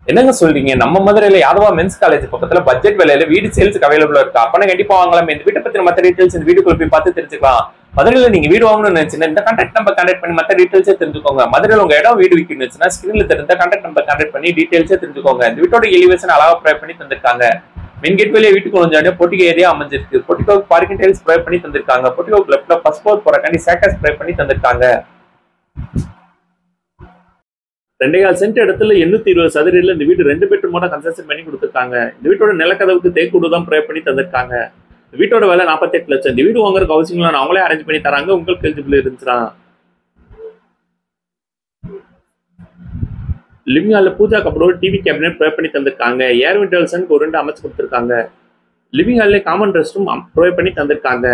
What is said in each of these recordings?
என்னங்க சொல்றீங்க நம்ம மதுரையில யாதவா மென்ஸ் காலேஜ் பக்கத்துல பட்ஜெட் விலையில வீடு சேல்ஸ்க்கு அவைலபிளா இருக்கு அப்பனா கண்டிப்பா வாங்கலாம் இந்த வீட்டை பத்தின மத்த டீடைல்ஸ் இந்த வீடியோக்குள்ள போய் பார்த்து தெரிஞ்சுக்கலாம் மதுரையில நீங்க வீடு வாங்கணும்னு நினைச்சுன்னா இந்த கான்டாக்ட் நம்பர் கான்டாக்ட் பண்ணி மத்த டீடைல்ஸே தெரிஞ்சுக்கோங்க மதுரையில உங்க இடம் வீடு விற்கணும்னா ஸ்கிரீன்ல தெரிந்த கான்டாக்ட் நம்பர் கான்டாக்ட் பண்ணி டீடைல்ஸே தெரிஞ்சுக்கோங்க இந்த வீட்டோட எலிவேஷன் அழகா ப்ரொவைட் பண்ணி தந்திருக்காங்க மெயின் கேட் வெளியே வீட்டுக்கு கொஞ்சம் பொட்டிகோ ஏரியா அமைஞ்சிருக்கு பொட்டிகோ பார்க்கிங் டைல்ஸ் ப்ரொவைட் பண்ணி தந்திருக்காங்க பொட்டிகோ லெஃப்ட்ல ஃபர்ஸ்ட் ஃப்ளோர் போறக்காண்டி சேக்கஸ் ப்ரொவைட் பண்ணி தந்திருக்காங்க ரெண்டே கால் சென்ட் இடத்துல எண்ணூத்தி இருபது சதுரில இந்த வீடு ரெண்டு பெட்ரூமோட கன்ஸ்ட்ரக்ஷன் பண்ணி கொடுத்துருக்காங்க இந்த வீட்டோட நிலக்கதவுக்கு தேக்கூடு தான் ப்ரொவைட் பண்ணி தந்திருக்காங்க இந்த வீட்டோட விலை நாற்பத்தெட்டு லட்சம் இந்த வீடு வாங்குறதுக்கு ஹவுசிங் லோன் அவங்களே அரேஞ்ச் பண்ணி தராங்க உங்களுக்கு எலிஜிபிள் இருந்துச்சுன்னா லிவிங் ஹாலில் பூஜா கப்படோட டிவி கேபினெட் ப்ரொவைட் பண்ணி தந்திருக்காங்க ஏர் விண்டல்சனுக்கு ஒரு ரெண்டு அமைச்சு கொடுத்துருக்காங்க லிவிங் ஹாலில் காமன் ரெஸ்ட் ரூம் ப்ரொவைட் பண்ணி தந்திருக்காங்க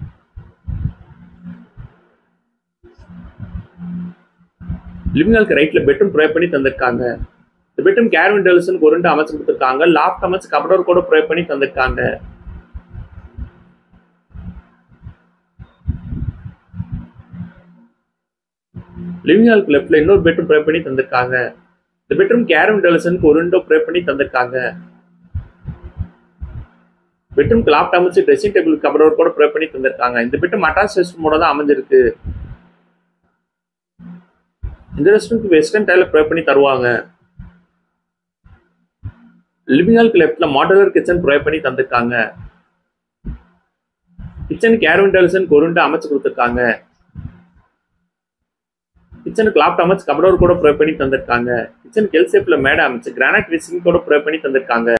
லிவிங் ஹாலுக்கு ரைட்ல பெட்ரூம் ப்ரொவைட் பண்ணி தந்திருக்காங்க இந்த பெட்ரூம் கேர் விண்டல்ஸ்னு ஒரு ரெண்டு அமைச்சு கொடுத்துருக்காங்க லாஃப்ட் அமைச்சு கபடோர் கூட ப்ரொவைட் பண்ணி தந்திருக்காங்க லிவிங் ஹாலுக்கு லெஃப்ட்ல இன்னொரு பெட்ரூம் ப்ரொவைட் பண்ணி தந்திருக்காங்க இந்த பெட்ரூம் கேர் விண்டல்ஸ்னு ஒரு விண்டோ ப்ரொவைட் பண்ணி தந்திருக்காங்க பெட்ரூம்க்கு லாஃப்ட் அமைச்சு ட்ரெஸ்ஸிங் டேபிள் கபடோர் கூட ப்ரொவைட் பண்ணி தந்திருக்காங்க இந்த பெட்ரூம் அட்டாச் ரெஸ்ட் ரூமோட தான் அமைஞ்சிருக்கு இந்த ரெஸ்டாரண்ட்க்கு வெஸ்டர்ன் டைல ப்ரொவைட் பண்ணி தருவாங்க லிவிங் ஹாலுக்கு லெஃப்ட்ல மாடலர் கிச்சன் ப்ரொவைட் பண்ணி தந்திருக்காங்க கிச்சனுக்கு ஏர் விண்டல்சன் கொருண்டு அமைச்சு கொடுத்துருக்காங்க கிச்சனுக்கு லாப்ட் அமைச்சு கபடோர் கூட ப்ரொவைட் பண்ணி தந்திருக்காங்க கிச்சனுக்கு எல் ஷேப்ல மேடை அமைச்சு கிரானைட் விசிங் கூட ப்ரொவைட் பண்ணி தந்திருக்காங்க